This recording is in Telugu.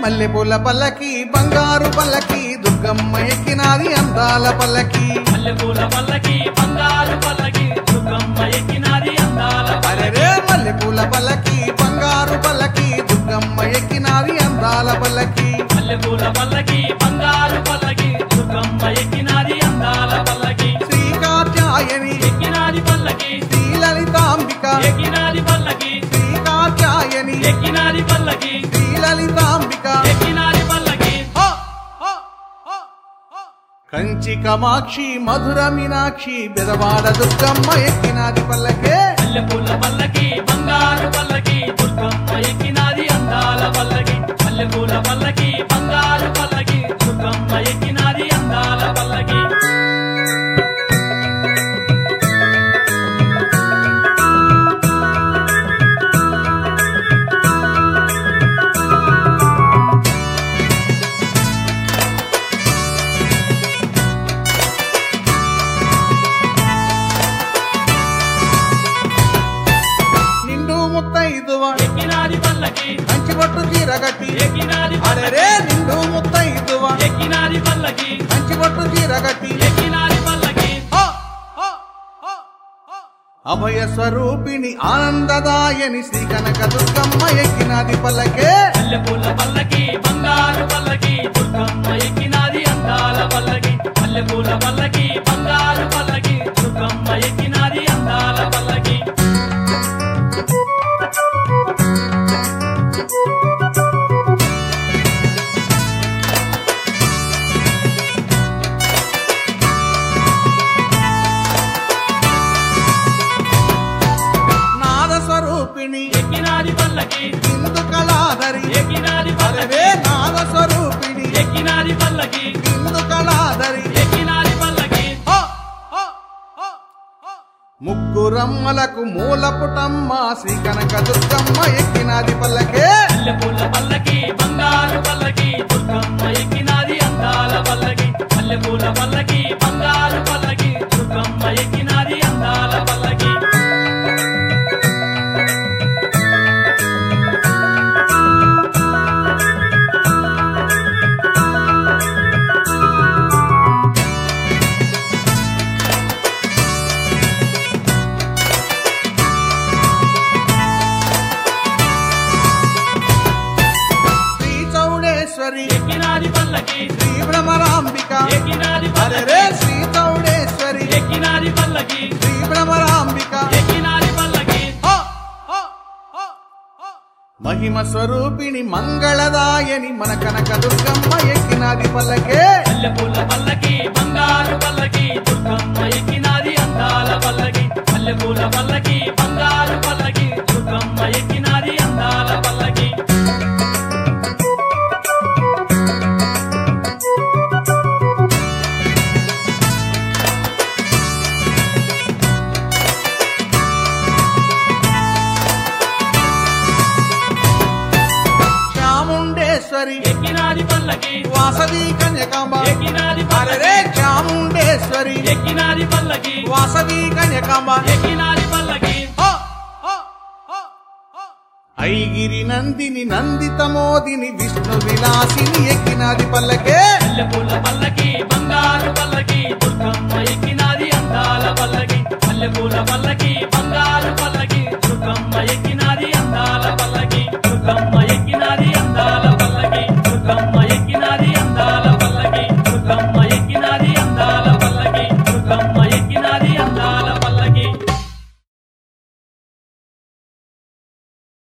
మల్లెపూల పల్లకి బంగారు పల్లకి దుర్గమ్మ ఎక్కినాది అందాల పల్లకి మల్లెపూల పల్లకి బంగారు పల్లకి దుర్గమ్మ ఎక్కినాది అందాల అరెరే మల్లెపూల పల్లకి బంగారు పల్లకి దుర్గమ్మ ఎక్కినాది అందాల పల్లకి మల్లెపూల పల్లకి బంగారు పల్లకి దుర్గమ్మ ఎక్కినాది అందాల పల్లకి శ్రీకాత్యాయని ఎక్కినాది పల్లకి శ్రీలలితాంబిక ఎక్కినాది పల్లకి శ్రీకాత్యాయని ఎక్కినాది పల్లకి శ్రీలలితాంబిక ఎక్కినాది పల్లకి హ! హ! హ! హ! కంచి కమాక్షి మధుర మీనాక్షి బెదవాడ దుర్గమ్మ ఎక్కినాది పల్లకే మల్లెపూల పల్లకి బంగారు పల్లకి దుర్గమ్మ ఎక్కినాది అందాల పల్లకి మల్లెపూల పల్లకి బంగారు పల్లకి దుర్గమ్మ ఎక్కినాది అందాల పల్లకి నిండు ముత్తైదువ ఎక్కినాది పల్లకి కంచి పట్టు చీర కట్టి ఎక్కినాది అరెరే నిండు ముత్తైదువ ఎక్కినాది పల్లకి కంచి పట్టు చీర కట్టి ఎక్కినాది పల్లకి హ! హ! హ! హ! అభయ స్వరూపిణి ఆనందదాయని శ్రీ కనక దుర్గమ్మ ఎక్కినాది పల్లకే మల్లెపూల పల్లకి బంగారు పల్లకి దుర్గమ్మ ఎక్కినాది అందాల పల్లకి మల్లెపూల పల్లకి బంగారు పల్లకి దుర్గమ్మ ఎక్కినాది అందాల పల్లకి నాద స్వరూపిణి ఎక్కినాది పల్లకి హిందు కళాధరి ఎక్కినాది పల్లకి అరెరే నాద స్వరూపిణి ఎక్కినాది పల్లకి హిందు కళాధరి ఎక్కినాది పల్లకి హ! హ! హ! హ! ముగ్గురమ్మలకు మూలపుటమ్మ శ్రీ కనక దుర్గమ్మ ఎక్కినాది పల్లకే మల్లెపూల పల్లకి బంగారు పల్లకి దుర్గమ్మ ఎక్కినాది అందాల పల్లకి మల్లెపూల పల్లకి బంగారు పల్లకి దుర్గమ్మ ఎక్కినాది అందాల పల్లకి శ్రీ చౌడేశ్వరి ఎక్కినాది పల్లకి శ్రీ భ్రమరాంబిక ఎక్కినాది అరెరే పల్లకి శ్రీ చౌడేశ్వరి ఎక్కినాది పల్లకి శ్రీ భ్రమరాంబిక ఎక్కినాది పల్లకి హ! హ! హ! హ! మహిమ స్వరూపిణి మంగళదాయని మన కనక దుర్గమ్మ ఎక్కినాది పల్లకే మల్లెపూల పల్లకి బంగారు పల్లకి దుర్గమ్మ ఎక్కినాది అందాల పల్లకి మల్లెపూల పల్లకి బంగారు పల్లకి దుర్గమ్మ ఎక్కినాది అందాల పల్లకి చాముండేశ్వరి ఎక్కినాది పల్లకి వాసవి కన్యకాంబ ఎక్కినాది అరెరే పల్లకి చాముండేశ్వరి ఎక్కినాది పల్లకి వాసవి కన్యకాంబ ఎక్కినాది పల్లకి హ! హ! హ! హ! ఐగిరి నందిని నందితమోదిని విష్ణు విలాసిని ఎక్కినాది పల్లకే మల్లెపూల పల్లకి